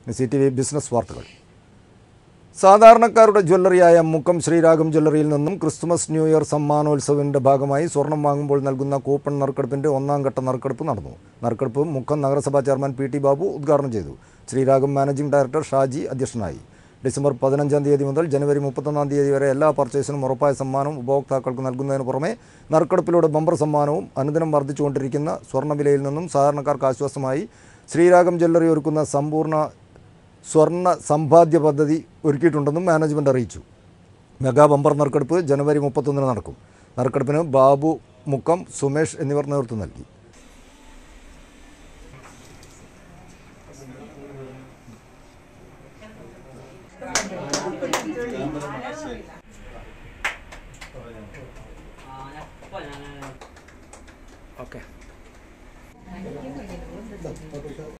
C T V business വാർത്തകൾ സാധാരണക്കാരുടെ ജ്വല്ലറിയായ മുക്കം ശ്രീരാഗം ജ്വല്ലറിയിൽ നിന്നും ക്രിസ്തുമസ് ന്യൂ ഇയർ സമ്മാനോത്സവിൻ്റെ ഭാഗമായി സ്വർണം വാങ്ങുമ്പോൾ നൽകുന്ന കൂപ്പൺ നറുക്കെടുപ്പിൻ്റെ ഒന്നാം ഘട്ട നറുക്കെടുപ്പ് നടന്നു നറുക്കെടുപ്പ് മുക്കം നഗരസഭാ ചെയർമാൻ പി ടി ബാബു ഉദ്ഘാടനം ചെയ്തു ശ്രീരാഗം മാനേജിംഗ് ഡയറക്ടർ ഷാജി അധ്യക്ഷനായി ഡിസംബർ പതിനഞ്ചാം തീയതി മുതൽ ജനുവരി മുപ്പത്തൊന്നാം തീയതി വരെ എല്ലാ പർച്ചേസിനും ഉറപ്പായ സമ്മാനവും ഉപഭോക്താക്കൾക്ക് നൽകുന്നതിന് പുറമെ നറുക്കെടുപ്പിലൂടെ ബമ്പർ സമ്മാനവും അനുദിനം വർദ്ധിച്ചുകൊണ്ടിരിക്കുന്ന സ്വർണ്ണവിലയിൽ നിന്നും സാധാരണക്കാർക്ക് ആശ്വാസമായി ശ്രീരാഗം ജ്വല്ലറി ഒരുക്കുന്ന സമ്പൂർണ്ണ സ്വർണ്ണ സമ്പാദ്യ പദ്ധതി ഒരുക്കിയിട്ടുണ്ടെന്നും മാനേജ്മെൻറ്റ് അറിയിച്ചു മെഗാ ബമ്പർ നറുക്കെടുപ്പ് ജനുവരി മുപ്പത്തൊന്നിന് നടക്കും നറുക്കെടുപ്പിന് ബാബു മുക്കം സുമേഷ് എന്നിവർ നേതൃത്വം നൽകി ഓക്കെ